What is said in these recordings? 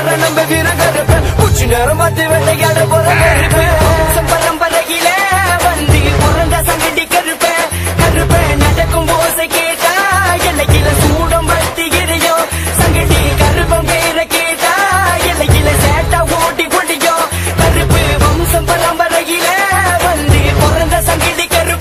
போற நம்ம வீர கருப்ப உச்சி நேரம் பார்த்து வேட்டையாட போற கருப்பு வம்சம் பரம்பரையில வந்து பிறந்த சங்கடி கருப்ப கருப்ப நடக்கும் ஓசை கேட்டா எல்லையில சூடம் பத்தி எரியும் சங்கடி கருப்பம் பேர கேட்டா எல்லையில சேட்டா ஓட்டி பொடியும் கருப்பு வம்சம் பரம்பரையில வந்து பிறந்த சங்கடி கருப்ப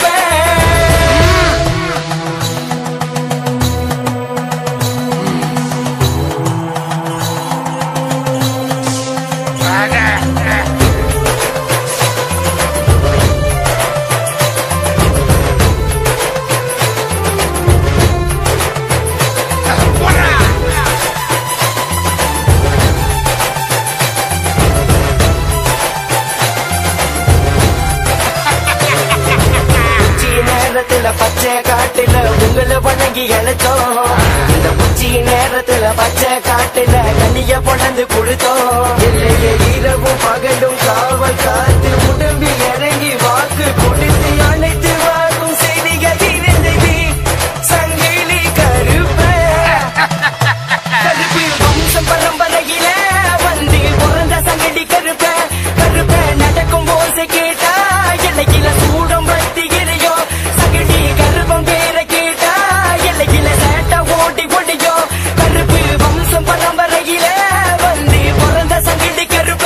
உச்சி நேரத்துல பச்சை காட்டுல உங்களை வணங்கி அழைச்சோம் இந்த உச்சி நேரத்துல பச்சை காட்டுல கனிய கொண்டாந்து கொடுத்தோம் இல்லையே இரவும் பகலும் காவல் காத்து உடம்பி இறங்கி வாக்கு கொடுத்து அனைத்து வாக்கும் செய்திகள் இருந்தது சங்கிலி கருப்ப கருப்பு வம்சம் பரம்பரையில வந்து பிறந்த சங்கடி கருப்ப கருப்ப நடக்கும் ஓசை கேட்டா எல்லையில சூடம் பத்தி எரியும் சங்கடி கருப்பம் பேர கேட்டா எல்லையில சேட்டை ஓட்டி பொடியும் கருப்பு வம்சம் பரம்பரையில வந்து பிறந்த சங்கடி கருப்ப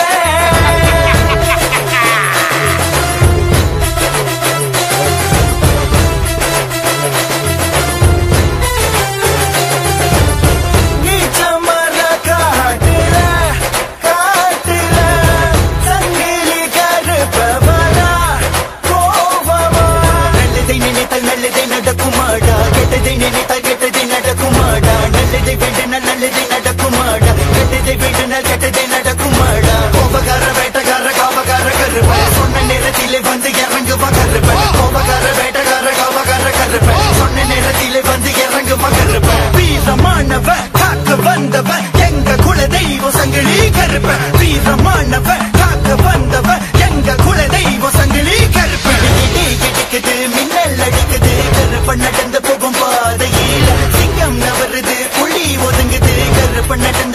நீச்சமர காட்டுல காட்டுல சங்கிலி கருப்பவனா கோபமா நல்லதை நினைத்தால் நல்லதை நடக்குமாடா கெட்டதை நினைத்தால் கெட்டதை நடக்குமாடா நல்லதை வேண்டினால் நல்லதை நடக்குமாடா கெட்டதை வேண்டினால் கெட்டதை நடக்குமாடா கோபக்கார வேட்டக்கார காவக்கார கருப்ப சொன்ன நேரத்திலே வந்து இறங்குவா கருப்ப கோபக்கார வேட்டக்கார காவக்கார கருப்ப சொன்ன நேரத்திலே வந்து இறங்குவா கருப்ப வீரமானவ காக்க வந்தவ எங்க குல தெய்வம் சங்கிலி கருப்ப வீரமானவ காக்க வந்தவ எங்க குல தெய்வம் சங்கிலி கருப்ப இடி இடிக்குது மின்னல் அடிக்குது கருப்ப நடந்து போகும் பாதையில் சிங்கம் நவருது புலி ஒதுங்குது கருப்ப நடந்து